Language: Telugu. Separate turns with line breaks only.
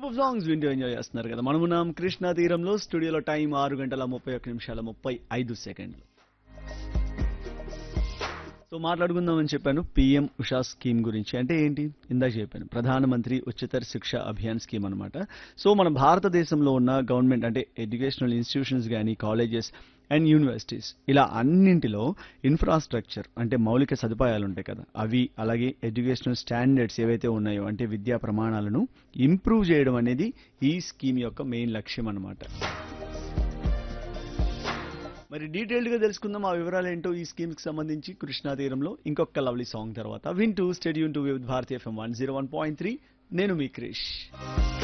సూపర్ సాంగ్స్ వింటూ ఎంజాయ్ చేస్తున్నారు కదా మనమున్నాం కృష్ణా తీరంలో స్టూడియోలో టైం ఆరు గంటల ముప్పై ఒక్క నిమిషాల ముప్పై ఐదు సెకండ్లు సో మాట్లాడుకుందామని చెప్పాను పిఎం ఉషా స్కీమ్ గురించి అంటే ఏంటి ఇందాక చెప్పాను ప్రధానమంత్రి ఉచితర్ శిక్ష అభియాన్ స్కీమ్ అనమాట సో మన భారతదేశంలో ఉన్న గవర్నమెంట్ అంటే ఎడ్యుకేషనల్ ఇన్స్టిట్యూషన్స్ కానీ కాలేజెస్ అండ్ యూనివర్సిటీస్ ఇలా అన్నింటిలో ఇన్ఫ్రాస్ట్రక్చర్ అంటే మౌలిక సదుపాయాలు ఉంటాయి కదా అవి అలాగే ఎడ్యుకేషనల్ స్టాండర్డ్స్ ఏవైతే ఉన్నాయో అంటే విద్యా ప్రమాణాలను ఇంప్రూవ్ చేయడం అనేది ఈ స్కీమ్ యొక్క మెయిన్ లక్ష్యం అన్నమాట మరి డీటెయిల్డ్ గా తెలుసుకుందాం ఆ వివరాలు ఏంటో ఈ స్కీమ్ కి సంబంధించి కృష్ణా తీరంలో ఇంకొక లవ్లీ సాంగ్ తర్వాత వింటూ stay tuned to with Bharatiya FM one zero one point three నేను మీ క్రిష్